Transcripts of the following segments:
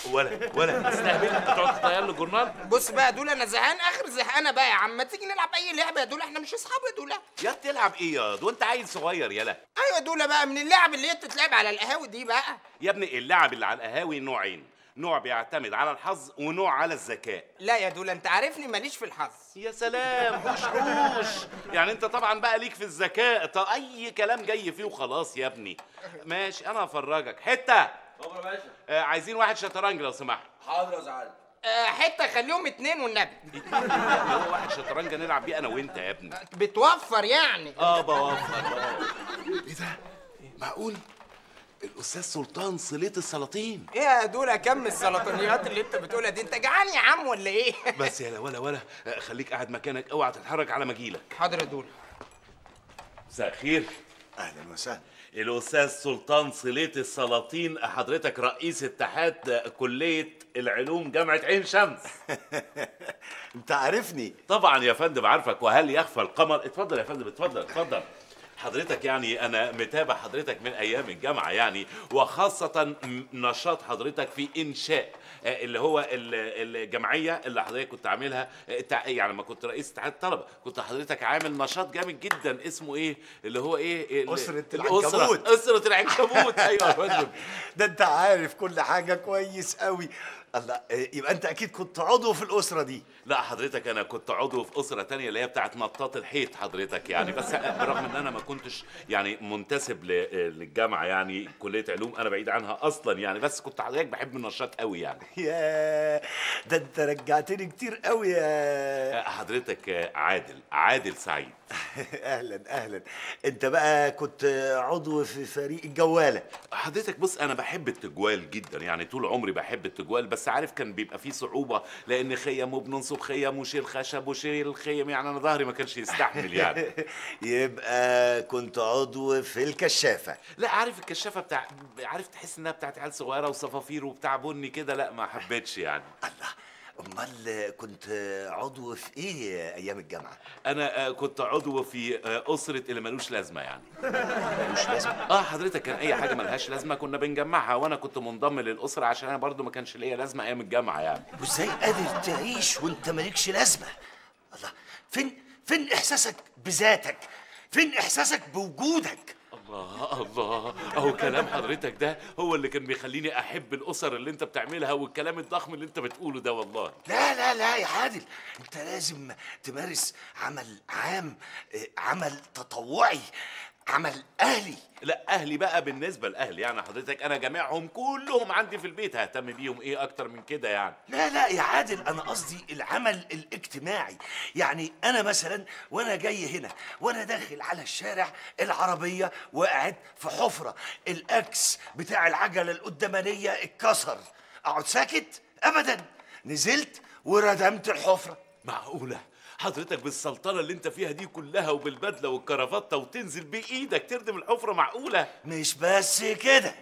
ولا ولا تستهبل انت تقعد تطير له جورنال بص بقى يا دولا انا زهقان اخر زهقانه بقى يا عم ما تيجي نلعب اي لعبه يا دولا احنا مش اصحاب يا دولا يا تلعب ايه يا وانت عيل صغير يلا ايوه يا دولا بقى من اللعب اللي هي بتتلعب على القهاوي دي بقى يا ابني اللعب اللي على القهاوي نوعين نوع بيعتمد على الحظ ونوع على الذكاء لا يا دولا انت عارفني ماليش في الحظ يا سلام حوش حوش يعني انت طبعا بقى ليك في الذكاء طب اي كلام جاي فيه وخلاص يا ابني ماشي انا هفرجك حته بابا يا باشا آه عايزين واحد شطرنج لو سمحت حاضر يا زعل أه حته خليهم اتنين والنبي اللي هو واحد شطرنج نلعب بيه انا وانت يا ابني بتوفر يعني اه بوفر بوفر ايه ده؟ معقول؟ الاستاذ سلطان صليت السلاطين ايه يا دولا كم السلطانيات اللي انت بتقولها دي انت جعان يا عم ولا ايه بس يا ولا ولا آه، خليك قاعد مكانك اوعى تتحرك على ما اجيلك حاضر يا دولا مساء الخير اهلا وسهلا الاستاذ سلطان صليت السلاطين حضرتك رئيس اتحاد كليه العلوم جامعه عين شمس انت عارفني طبعا يا فندم عارفك وهل يخفى القمر اتفضل يا فندم اتفضل اتفضل حضرتك يعني انا متابع حضرتك من ايام الجامعه يعني وخاصه م- نشاط حضرتك في انشاء آه، اللي هو ال- الجمعيه اللي حضرتك كنت عاملها آه، تع- يعني لما كنت رئيس اتحاد الطلبه كنت حضرتك عامل نشاط جامد جدا اسمه ايه اللي هو ايه ال- أسرة الأسرة- العنكبوت. اسره العنكبوت ايوه يا فندم ده انت عارف كل حاجه كويس قوي الله إيه، يبقى انت اكيد كنت عضو في الاسره دي لا حضرتك انا كنت عضو في اسره تانية اللي هي بتاعت نطاط الحيط حضرتك يعني بس برغم ان انا ما كنتش يعني منتسب ل- للجامعه يعني كليه علوم انا بعيد عنها اصلا يعني بس كنت حضرتك بحب النشاط قوي يعني يا ده انت رجعتني كتير قوي يا حضرتك عادل عادل سعيد اهلا اهلا انت بقى كنت عضو في فريق الجواله حضرتك بص انا بحب التجوال جدا يعني طول عمري بحب التجوال بس عارف كان بيبقى فيه صعوبه لان خيم وبننصب خيم وشيل خشب وشيل الخيم يعني انا ظهري ما كانش يستحمل يعني يبقى كنت عضو في الكشافه لا عارف الكشافه بتاع عارف تحس انها بتاعت عيال صغيره وصفافير وبتاع بني كده لا ما حبيتش يعني الله امال كنت عضو في ايه ايام الجامعه انا آه، كنت عضو في آه، اسره اللي ملوش لازمه يعني ملوش لازمه اه حضرتك كان اي حاجه ملهاش لازمه كنا بنجمعها وانا كنت منضم للاسره عشان انا برضو ما كانش ليا لازمه ايام الجامعه يعني وازاي قادر تعيش وانت مالكش لازمه الله فين فين احساسك بذاتك فين احساسك بوجودك الله الله اهو كلام حضرتك ده هو اللي كان بيخليني احب الاسر اللي انت بتعملها والكلام الضخم اللي انت بتقوله ده والله لا لا لا يا عادل انت لازم تمارس عمل عام اه، عمل تطوعي عمل اهلي لا اهلي بقى بالنسبه لاهلي يعني حضرتك انا جامعهم كلهم عندي في البيت ههتم بيهم ايه اكتر من كده يعني لا لا يا عادل انا قصدي العمل الاجتماعي يعني انا مثلا وانا جاي هنا وانا داخل على الشارع العربيه وقعت في حفره الاكس بتاع العجله القدامانيه اتكسر اقعد ساكت ابدا نزلت وردمت الحفره معقوله حضرتك بالسلطنه اللي انت فيها دي كلها وبالبدله والكرافته وتنزل بايدك تردم الحفره معقوله مش بس كده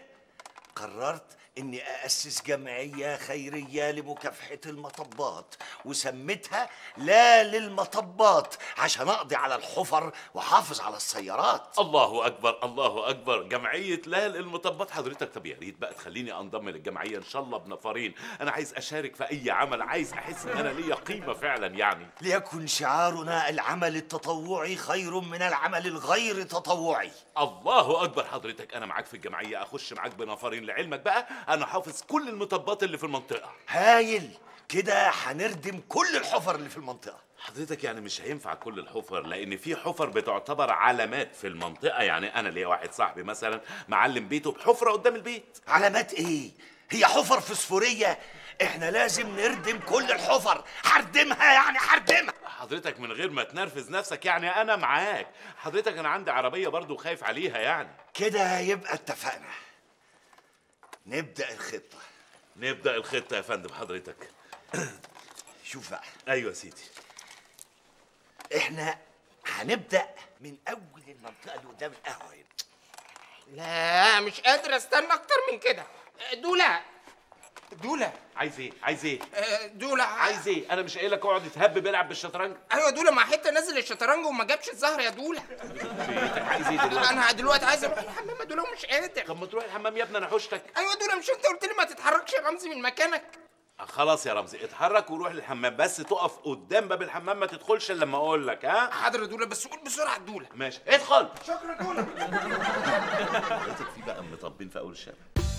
قررت اني اسس جمعيه خيريه لمكافحه المطبات وسميتها لا للمطبات عشان اقضي على الحفر واحافظ على السيارات الله اكبر الله اكبر جمعيه لا المطبات حضرتك طب يا ريت بقى تخليني انضم للجمعيه ان شاء الله بنفرين انا عايز اشارك في اي عمل عايز احس ان انا ليا قيمه فعلا يعني ليكن شعارنا العمل التطوعي خير من العمل الغير تطوعي الله اكبر حضرتك انا معاك في الجمعيه اخش معاك بنفرين لعلمك بقى انا حافظ كل المطبات اللي في المنطقه هايل كده هنردم كل الحفر اللي في المنطقه حضرتك يعني مش هينفع كل الحفر لان في حفر بتعتبر علامات في المنطقه يعني انا ليا واحد صاحبي مثلا معلم بيته بحفره قدام البيت علامات ايه هي حفر فسفوريه احنا لازم نردم كل الحفر هردمها يعني هردمها حضرتك من غير ما تنرفز نفسك يعني انا معاك حضرتك انا عندي عربيه برضو خايف عليها يعني كده يبقى اتفقنا نبدا الخطه نبدا الخطه يا فندم حضرتك شوف بقى ايوه يا سيدي احنا هنبدا من اول المنطقه اللي قدام القهوه هنا لا مش قادر استنى اكتر من كده دولا دوله عايز ايه عايز ايه آه، دوله عايز ايه انا مش قايل لك اقعد تهب بيلعب بالشطرنج ايوه دوله ما حته نزل الشطرنج وما جابش الزهر يا دوله بيتك عايز ايه دلوقتي انا دلوقتي عايز اروح الحمام يا دوله ومش قادر طب ما تروح الحمام يا ابني انا حوشتك ايوه دوله مش انت قلت لي ما تتحركش يا رمزي من مكانك خلاص يا رمزي اتحرك وروح للحمام بس تقف قدام باب الحمام ما تدخلش الا لما اقول لك ها حاضر يا دوله بس قول بسرعه دوله ماشي ادخل شكرا دوله لقيتك في بقى مطبين في اول الشارع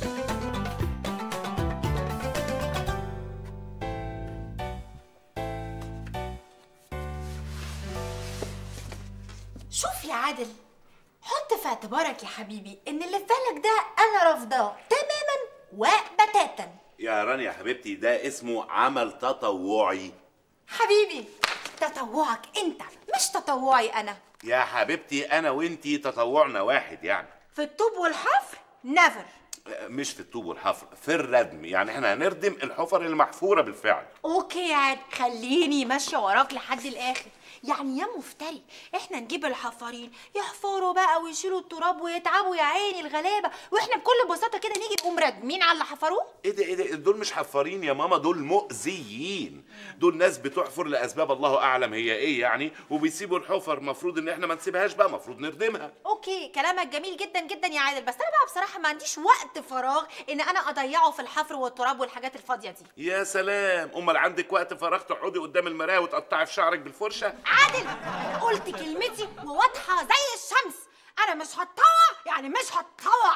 شوف يا عادل حط في اعتبارك يا حبيبي ان اللي في بالك ده انا رافضاه تماما وبتاتا يا رانيا حبيبتي ده اسمه عمل تطوعي حبيبي تطوعك انت مش تطوعي انا يا حبيبتي انا وانتي تطوعنا واحد يعني في الطوب والحفر نيفر مش في الطوب والحفر في الردم يعني احنا هنردم الحفر المحفوره بالفعل اوكي يا عادل خليني ماشيه وراك لحد الاخر يعني يا مفتري احنا نجيب الحفارين يحفروا بقى ويشيلوا التراب ويتعبوا يا عيني الغلابه واحنا بكل بساطه كده نيجي نقوم راكمين على اللي حفروه ايه ده ايه ده دول مش حفارين يا ماما دول مؤذيين دول ناس بتحفر لاسباب الله اعلم هي ايه يعني وبيسيبوا الحفر مفروض ان احنا ما نسيبهاش بقى مفروض نردمها اوكي كلامك جميل جدا جدا يا عادل بس انا بقى بصراحه ما عنديش وقت فراغ ان انا اضيعه في الحفر والتراب والحاجات الفاضيه دي يا سلام امال عندك وقت فراغ تقعدي قدام المرايه وتقطعي في شعرك بالفرشه عادل قلت كلمتي وواضحه زي الشمس انا مش هتطوع يعني مش هتطوع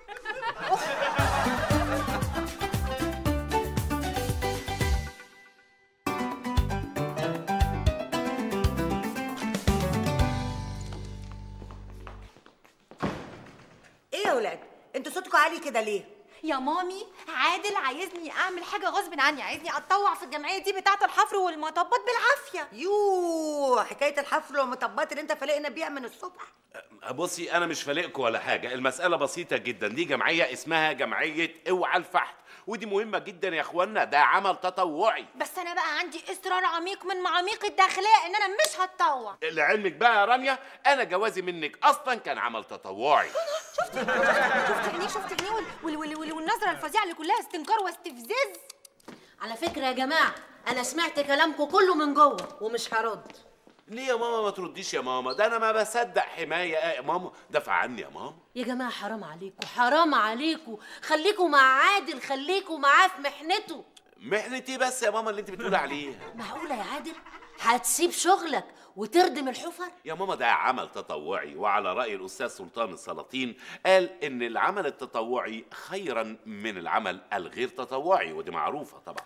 ايه يا ولاد انتوا صوتكم عالي كده ليه يا مامي عادل عايزني اعمل حاجه غصب عني عايزني اتطوع في الجمعيه دي بتاعه الحفر والمطبات بالعافيه يوه حكايه الحفر والمطبات اللي انت فالقنا بيها من الصبح بصي انا مش فالقكم ولا حاجه المساله بسيطه جدا دي جمعيه اسمها جمعيه اوعى الفحت ودي مهمه جدا يا اخوانا ده عمل تطوعي بس انا بقى عندي اصرار عميق من معاميق الداخليه ان انا مش هتطوع لعلمك بقى يا رانيا انا جوازي منك اصلا كان عمل تطوعي شفت عينيه شفت عينيه وال- وال- وال- وال- والنظره الفظيعه اللي كلها استنكار واستفزاز على فكرة يا جماعة أنا سمعت كلامكم كله من جوه ومش هرد ليه يا ماما ما ترديش يا ماما ده انا ما بصدق حمايه آه يا ماما دافع عني يا ماما يا جماعة حرام عليكم حرام عليكم خليكوا مع عادل خليكوا معاه في محنته محنتي بس يا ماما اللي انت بتقولي عليها معقولة يا عادل هتسيب شغلك وتردم الحفر يا ماما ده عمل تطوعي وعلى رأي الأستاذ سلطان السلاطين قال إن العمل التطوعي خيرا من العمل الغير تطوعي ودي معروفة طبعا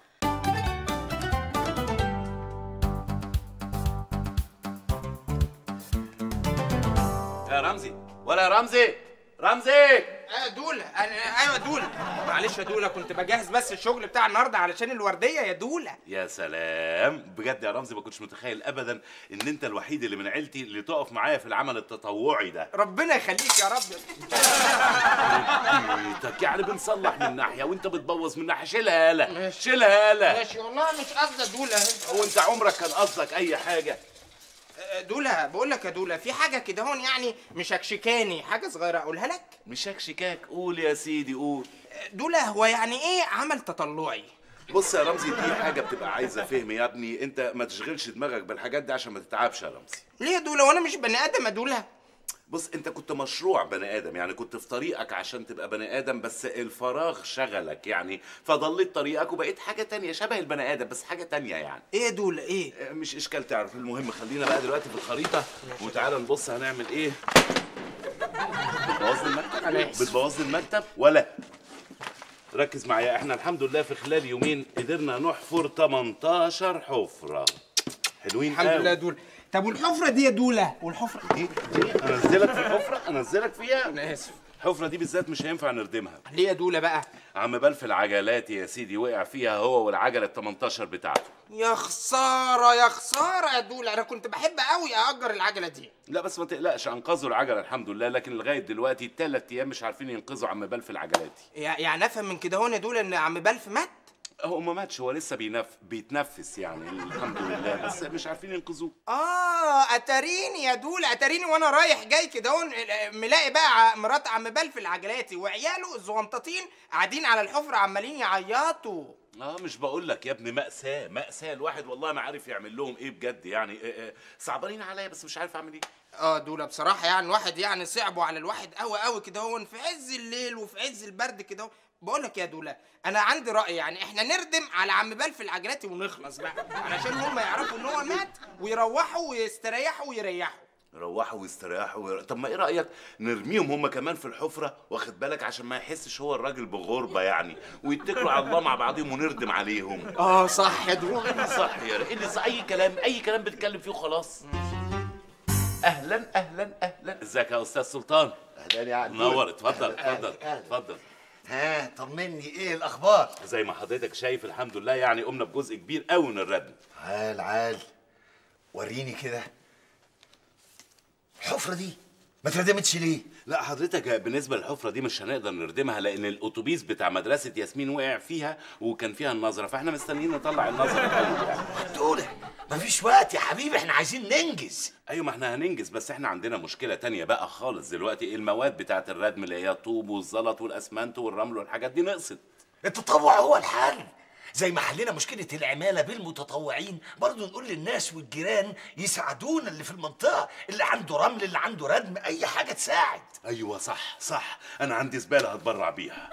يا رمزي ولا يا رمزي رمزي ايوه دوله انا ايوه دوله معلش يا دوله كنت بجهز بس الشغل بتاع النهارده علشان الورديه يا دوله يا سلام بجد يا رمزي ما كنتش متخيل ابدا ان انت الوحيد اللي من عيلتي اللي تقف معايا في العمل التطوعي ده ربنا يخليك يا رب بيتك يعني بنصلح من ناحيه وانت بتبوظ من ناحيه شيلها يالا ماشي. شيلها يالا ماشي والله مش قصدي دوله هو انت عمرك كان قصدك اي حاجه دوله بقول لك يا دوله في حاجه كده هون يعني مشكشكاني حاجه صغيره اقولها لك مشاك شكاك قول يا سيدي قول دوله هو يعني ايه عمل تطلعي بص يا رمزي دي حاجه بتبقى عايزه فهم يا ابني انت ما تشغلش دماغك بالحاجات دي عشان ما تتعبش يا رمزي ليه يا دوله وانا مش بني ادم يا دوله بص انت كنت مشروع بني ادم يعني كنت في طريقك عشان تبقى بني ادم بس الفراغ شغلك يعني فضليت طريقك وبقيت حاجه تانية شبه البني ادم بس حاجه تانية يعني ايه يا دوله ايه اه، مش اشكال تعرف المهم خلينا بقى دلوقتي في الخريطه وتعالى نبص هنعمل ايه بتبوظ لي المكتب أنا آسف. بتبوظ لي المكتب ولا ركز معايا احنا الحمد لله في خلال يومين قدرنا نحفر 18 حفره حلوين الحمد قوي. لله يا دوله طب والحفره دي يا دوله والحفره دي دي انزلك في الحفره انزلك فيها انا اسف الحفره دي بالذات مش هينفع نردمها ليه يا دوله بقى عم بلف العجلات يا سيدي وقع فيها هو والعجله ال 18 بتاعته يا خساره يا خساره يا دوله انا كنت بحب قوي اجر العجله دي لا بس ما تقلقش انقذوا العجله الحمد لله لكن لغايه دلوقتي ثلاث ايام مش عارفين ينقذوا عم بلف العجلات دي يع- يعني افهم من كده هون يا دوله ان عم بلف مات هو ما ماتش هو لسه بينف... بيتنفس يعني الحمد لله بس مش عارفين ينقذوه اه اتاريني يا دول اتاريني وانا رايح جاي كده هون ملاقي بقى ع- مرات عم بلفل عجلاتي وعياله الزونطتين قاعدين على الحفره عمالين يعيطوا اه مش بقول لك يا ابني مأساة مأساة الواحد والله ما عارف يعمل لهم ايه بجد يعني آه، آه، صعبانين عليا بس مش عارف اعمل ايه اه دول بصراحه يعني الواحد يعني صعبوا على الواحد قوي قوي كده هون في عز الليل وفي عز البرد كده هون. بقول لك يا دولا انا عندي راي يعني احنا نردم على عم بلفل عجلاتي ونخلص بقى علشان هم يعرفوا ان هو مات ويروحوا ويستريحوا ويريحوا روحوا واستريحوا وير... طب ما ايه رأيك نرميهم هم كمان في الحفرة واخد بالك عشان ما يحسش هو الراجل بغربة يعني ويتكلوا على الله مع بعضهم ونردم عليهم اه صح يا دول صح يا رأي اللي صح اي كلام اي كلام بتتكلم فيه وخلاص اهلا اهلا اهلا ازيك يا استاذ سلطان اهلا يا عدول منور اتفضل اتفضل أهلا، أهلا. اتفضل ها طمني ايه الاخبار زي ما حضرتك شايف الحمد لله يعني قمنا بجزء كبير قوي من الردم عال عال وريني كده الحفره دي ما اتردمتش ليه لا حضرتك بالنسبة للحفرة دي مش هنقدر نردمها لأن الأتوبيس بتاع مدرسة ياسمين وقع فيها وكان فيها النظرة فاحنا مستنيين نطلع النظرة الأول يعني. دولة مفيش وقت يا حبيبي احنا عايزين ننجز أيوة ما احنا هننجز بس احنا عندنا مشكلة تانية بقى خالص دلوقتي المواد بتاعة الردم اللي هي الطوب والزلط والأسمنت والرمل والحاجات دي نقصت التطوع هو الحل زي ما حلينا مشكلة العمالة بالمتطوعين برضو نقول للناس والجيران يساعدونا اللي في المنطقة اللي عنده رمل اللي عنده ردم أي حاجة تساعد أيوة صح صح أنا عندي زبالة هتبرع بيها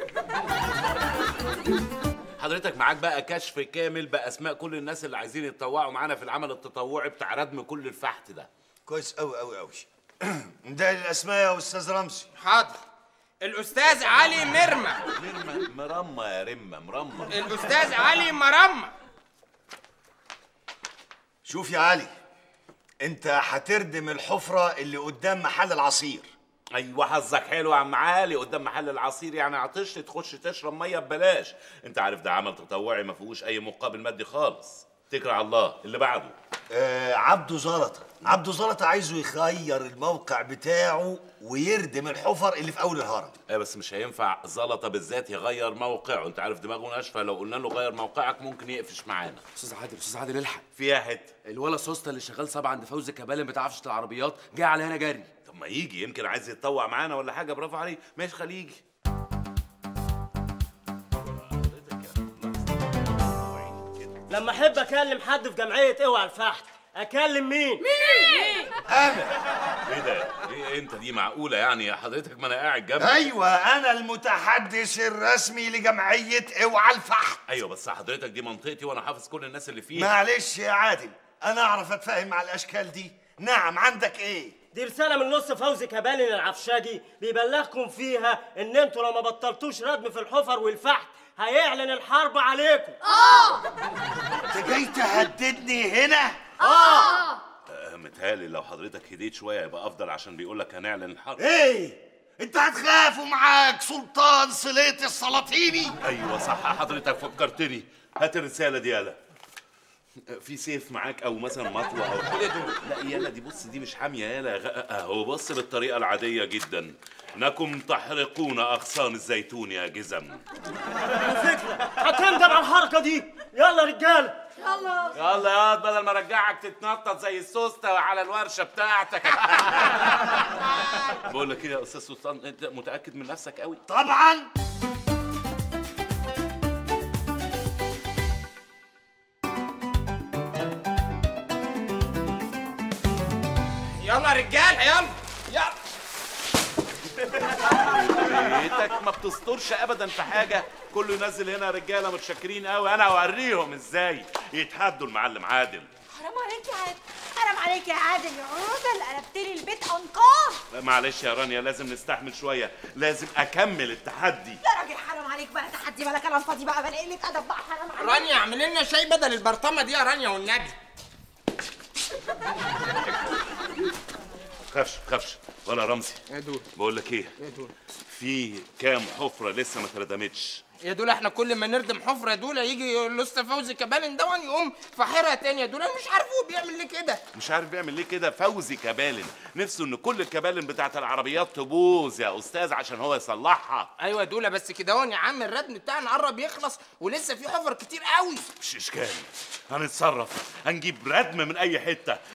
حضرتك معاك بقى كشف كامل بأسماء كل الناس اللي عايزين يتطوعوا معانا في العمل التطوعي بتاع ردم كل الفحت ده كويس أوي أوي أوي ده الأسماء يا أستاذ رمزي حاضر الاستاذ علي مرمى مرمى مرمى يا رمة مرمى الاستاذ علي مرمى شوف يا علي أنت هتردم الحفرة اللي قدام محل العصير ايوه حظك حلو يا عم علي قدام محل العصير يعني عطشت تخش تشرب ميه ببلاش انت عارف ده عمل تطوعي ما فيهوش اي مقابل مادي خالص اتكل على الله اللي بعده آه عبده زلطة عبده زلطة عايزه يغير الموقع بتاعه ويردم الحفر اللي في أول الهرم ايه بس مش هينفع زلطه بالذات يغير موقعه انت عارف دماغه ناشفه لو قلنا له غير موقعك ممكن يقفش معانا استاذ عادل استاذ عادل الحق فيها حته الولا سوسته اللي شغال صبع عند فوزي كبالن بتاع عفشه العربيات جاي على هنا جري طب ما يجي يمكن عايز يتطوع معانا ولا حاجه برافو عليه ماشي خليه يجي لما احب اكلم حد في جمعيه اوعى الفحت اكلم مين ايه ده ايه انت دي معقوله يعني يا حضرتك ما انا قاعد جنبك أيوة أنا المتحدث الرسمي لجمعية اوعى الفحم ايوه بس حضرتك دي منطقتي وانا حافظ كل الناس اللي فيها معلش يا عادل أنا أعرف أتفاهم مع الأشكال دي نعم عندك إيه دي رساله من نص فوزي كبالن العفشاجي بيبلغكم فيها ان انتوا لو ما بطلتوش ردم في الحفر والفحت هيعلن الحرب عليكم أنت جاي تهددني هنا آه، متهيألي لو حضرتك هديت شويه يبقى افضل عشان بيقول لك هنعلن الحرب إيه أنت هتخاف ومعاك سلطان صليت السلاطيني ايوه صح حضرتك فكرتني هات الرساله دي يالا في سيف معاك او مثلا مطوه او حاجه لا يالا دي بص دي مش حاميه يالا غ- اهو بص بالطريقه العاديه جدا انكم تحرقون اغصان الزيتون يا جزم هتندم على الحركه دي يلا رجاله يلا يا بدل ما ارجعك تتنطط زي السوسته على الورشه بتاعتك بقول لك ايه يا استاذ سلطان انت متاكد من نفسك قوي طبعا يلا يا رجاله يلا يلا بيتك ما بتسترش ابدا في حاجه كله ينزل هنا رجاله متشكرين قوي انا اوريهم ازاي يتحدوا المعلم عادل حرام عليك يا عادل حرام عليك يا عادل يا راجل قلبت لي البيت انقاض لا معلش يا رانيا لازم نستحمل شويه لازم اكمل التحدي يا راجل حرام عليك بقى تحدي بلا كلام فاضي بقى بلا قله ادب بقى حرام عليك رانيا اعمل لنا شاي بدل البرطمه دي يا رانيا والنبي خافش خافش ولا رمزي يا دول بقول لك ايه يا دول في كام حفره لسه ما اتردمتش يا دول احنا كل ما نردم حفره يا دول يجي الاستاذ فوزي كبالن دون يقوم فاحرها تاني يا دول انا مش عارف هو بيعمل ليه كده مش عارف بيعمل ليه كده فوزي كبالن نفسه ان كل الكبالن بتاعت العربيات تبوظ يا استاذ عشان هو يصلحها ايوه يا دول بس كده هون يا عم الردم بتاعنا قرب يخلص ولسه في حفر كتير قوي مش اشكال هنتصرف هنجيب ردم من اي حته